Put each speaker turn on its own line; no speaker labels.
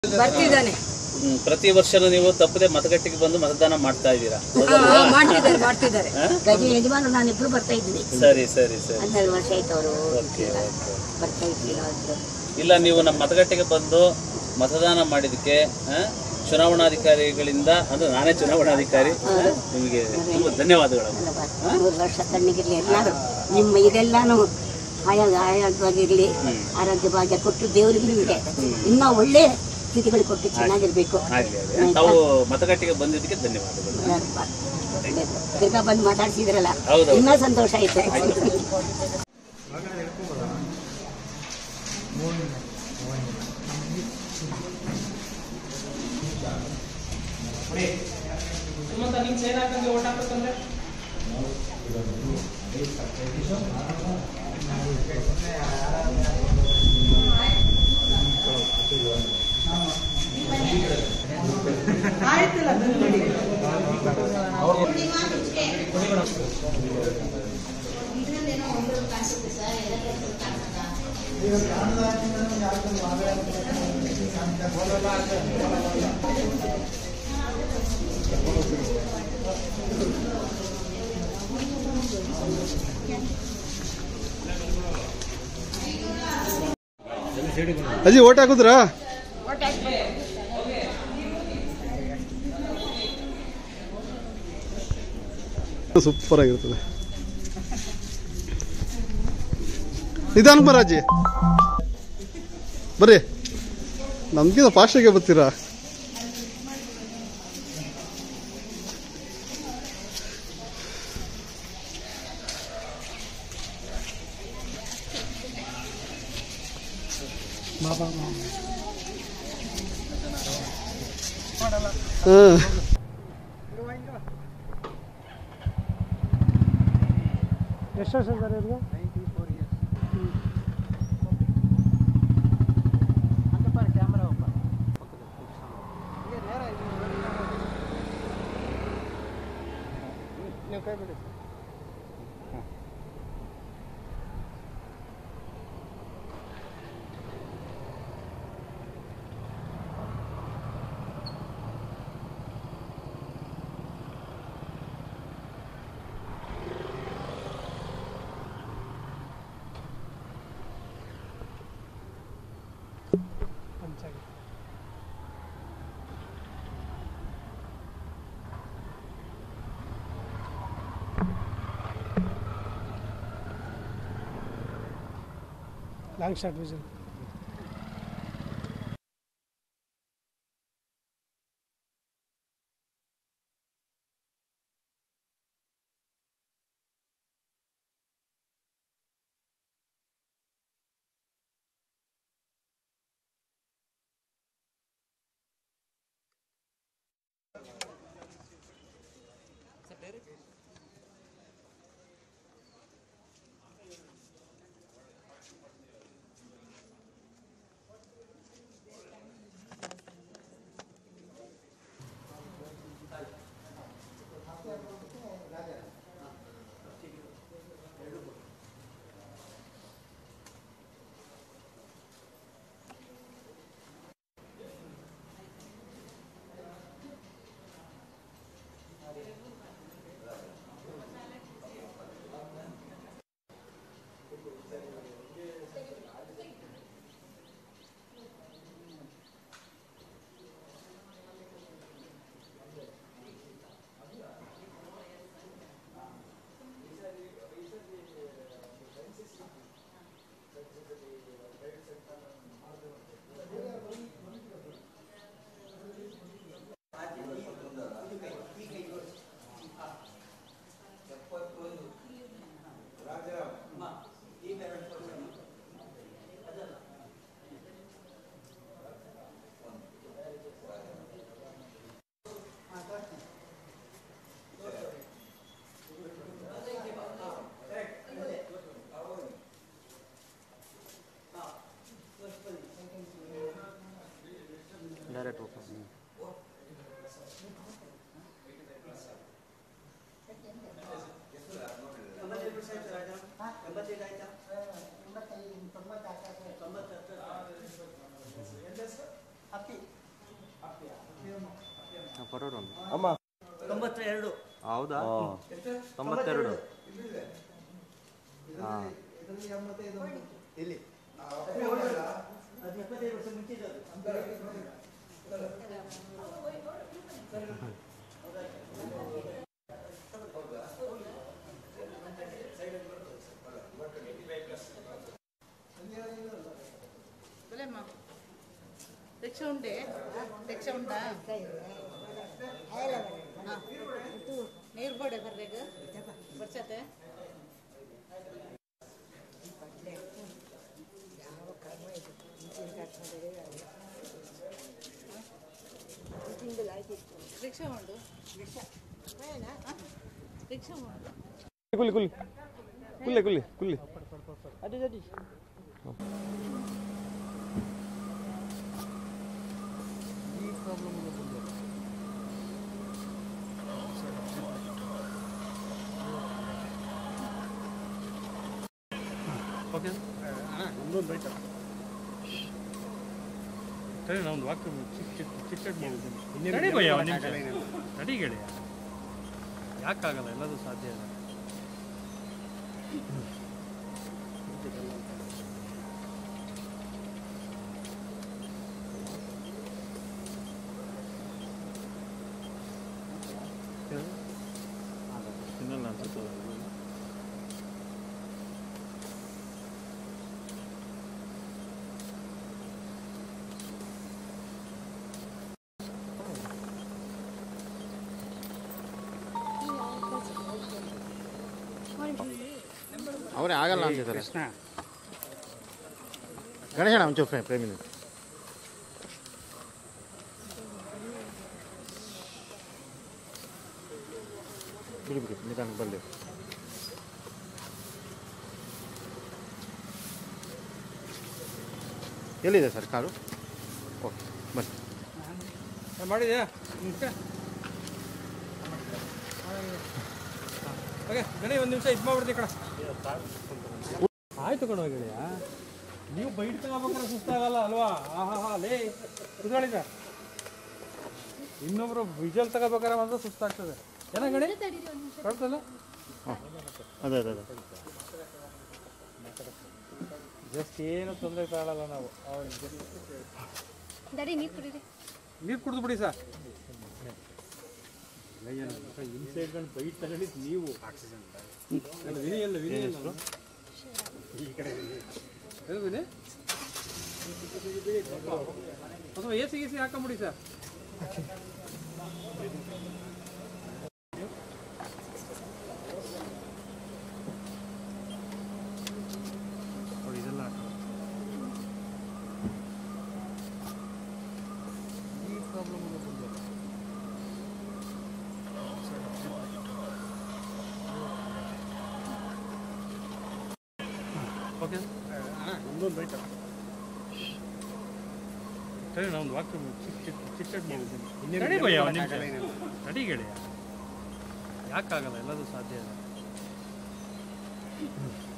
ಬರ್ತಿದ್ದಾನೆ
ಹ್ಮ್, ಪ್ರತಿ ವರ್ಷನೂ ನೀವು ತಪ್ಪದೆ ಮತಗಟ್ಟೆಗೆ ಬಂದು ಮತದಾನ ಮಾಡ್ತಾ ಇದ್ದೀರಾ
ಹಾ, ಹಾ, ಮಾಡ್ತಿದ್ದಾರೆ ಮಾಡ್ತಿದ್ದಾರೆ
ಗಜ ಯಜಮಾನ ನಾನಿಬ್ರು ಬರ್ತಾ ಇದ್ವಿ
ಸರಿ ಸರಿ ಸರಿ
ಹನ್ನೆರಡು ವರ್ಷ ಆಯ್ತು ಅವರು
ಓಕೆ ಓಕೆ
ಬರ್ತಾ ಇದ್ವಿ ನಾವು
ಇಲ್ಲ ನೀವು ನಮ್ಮ ಮತಗಟ್ಟೆಗೆ ಬಂದು ಮತದಾನ ಮಾಡಿದಕ್ಕೆ ಆ, ಚುನಾವಣಾಧಿಕಾರಿಗಳಿಂದ ಅಂದ್ರೆ ನಾನೇ ಚುನಾವಣಾಧಿಕಾರಿ ಆ, ನಿಮಗೆ ತುಂಬ ಧನ್ಯವಾದಗಳು
ಮೂರು ವರ್ಷ ಕಣ್ಣಿಗಿರ್ಲಿ ಎಲ್ಲರೂ ನಿಮ್ಮ ಇದೆಲ್ಲಾನು ಆಯ ಆಯಾಸವಾಗಿರ್ಲಿ ಆರೋಗ್ಯ ಭಾಗ್ಯ ಕೊಟ್ಟು ದೇವರಿಗೆ ನಿಮಗೆ ಇನ್ನೂ ಒಳ್ಳೆ ಸ್ಥಿತಿಗಳು ಕೊಟ್ಟು ಚೆನ್ನಾಗಿರ್ಬೇಕು
ಆಗಲಿ ಆಗಲಿ ತಾವು ಮತಗಟ್ಟೆಗೆ ಬಂದಿದ್ದಕ್ಕೆ ಧನ್ಯವಾದಗಳು
ತಿರ್ಗಾ ಬಂದು ಮಾತಾಡ್ಸಿದ್ರಲ್ಲ
ಹೌದೌದು.
ಇನ್ನೂ ಸಂತೋಷ ಆಯ್ತು
ಅಜ್ಜಿ ಓಟ್ ಹಾಕುದ್ರಾ ಸೂಪರ್ ಆಗಿರ್ತದೆ ನಿಧಾನ ಬರ ಅಜ್ಜಿ ಬರ್ರಿ ನಮ್ಗಿಂತ ಫಾಸ್ಟಾಗೆ ಬರ್ತೀರಾ ಹಾಂ
ಎಷ್ಟು ವರ್ಷ ಸರ್ ಇವ್ರಿಗೆ ನೀವು ಕೈ ಬಿಡಿ ಪಂಚಾಗಿ ಲಾಂಗ್ ಶಾಟ್ ವಿಷನ್
ತೊಂಬತ್ತೈದು ತೊಂಬತ್ತಾರು ತೊಂಬತ್ತ
ಅಮ್ಮ
ತೊಂಬತ್ತೆರಡು
ಹೌದಾ ತೊಂಬತ್ತೆರಡು ಹಾಂ
ಅದು ಎಪ್ಪತ್ತೈದು ವರ್ಷ ಮುಂಚಿನದು
ರಿಕ್ಷಾ ಉಂಟೆ ರಿಕ್ಷಾ ಉಂಟಾ ನೀರು ಬೋಡೆ ಬರ್ಬೇಕು ಬರ್ಸತ್ತೆ ರಿಕ್ಷಾ ಉಂಟು ಹ? ರಿಕ್ಷಾ ಉಂಟು
ಕುಲ್ಲಿ ಕುಲ್ಲಿ ಕುಲ್ಲಿ ಕುಲ್ಲಿ ಕುಲ್ಲಿ
ಓಕೆ ಒಂದೊಂದು ಬೈಟ ಸರಿ ನಾವು ವಾಕ್ ಚಿಕ್ಕ ಚಿಕ್ಕ ಚಿಕ್ಕ ಮಾಡಿದ್ದೀನಿ ನಡಿ ಭಯ್ಯ ಒಂದು ನಿಮಿಷ ನಡಿ ಗೆಳೆಯ ಯಾಕಾಗಲ್ಲ ಎಲ್ಲದೂ ಸಾಧ್ಯ ಇಲ್ಲ ತಿನ್ನಲ್ಲ ಅನ್ಸುತ್ತೆ
ಅವರೇ ಆಗಲ್ಲ ಅಂತಿದ್ದಾರೆ ಗಣೇಶಣ್ಣ ಒಂಚೂರು ಫ್ರೇ ಪ್ರೇಮಿನ ಬಿಡಿ ಬಿಡಿ ನಿಧಾನಕ್ಕೆ ಬರಲಿ ಎಲ್ಲಿದೆ ಸರ್ ಕಾರು ಓಕೆ ಬನ್ನಿ
ಮಾಡಿದ್ಯಾ ಓಕೆ ಗಣಿ ಒಂದು ನಿಮಿಷ ಇದು ಮಾಡ್ಬಿಡ್ತೀವಿ ಕಣ ಆಯ್ತು ಕಣ ಗೆಳೆಯ ನೀವು ಬೈಟ್ ತಗೋಬೇಕಾದ್ರೆ ಸುಸ್ತಾಗಲ್ಲ ಅಲ್ವಾ ಆಹಾ ಹಾ ಲೇ ಕುತ್ಕೊಳ್ಳಿದ ಇನ್ನೊಬ್ರು ವಿಜಲ್ ತಗೋಬೇಕಾದ್ರೆ ಮಾತ್ರ ಸುಸ್ತಾಗ್ತದೆ ಏನ ಗಣಿ ಕಳ್ತಲ್ಲ
ಅದೇ ಅದೇ ಅದೇ
ಜಸ್ಟ್ ಏನು ತೊಂದರೆ ತಾಳಲ್ಲ ನಾವು ಅವ್ರಿಗೆ ನೀರು ಕುಡಿದು ಬಿಡಿ ಸರ್ ಹಿಂಸೆ ಇಟ್ಕೊಂಡು ಬೈಟ್ ತಗೊಂಡಿದ್ದು ನೀವು ಅಲ್ಲ ವಿನಯ್ ಅಲ್ಲ ವಿನಯ್ ಅಲ್ಲ ಈ ಕಡೆ ಎಲ್ಲಿ ವಿನಯ್ ಅಥವಾ ಎ ಸಿ ಗಿ ಸಿ ಹಾಕೊಂಬಿಡಿ ಸರ್ ನೋಡಿ ಇದೆಲ್ಲ ಹಾಕೋಣ ಈ ಪ್ರಾಬ್ಲಮ್ ಬಂದಿದೆ ಓಕೆ ಒಂದೊಂದು ಬೈಟ ಸರಿ ನಾವು ಒಂದು ವಾಕ್ ಚಿಕ್ಕ ಚಿಕ್ಕ ಚಿಕ್ಕ ಮಾಡಿದ್ದೀನಿ ನಡಿ ಭಯ್ಯ ಒಂದು ನಿಮಿಷ ನಡಿ ಗೆಳೆಯ ಯಾಕಾಗಲ್ಲ ಎಲ್ಲದೂ ಸಾಧ್ಯ ಇಲ್ಲ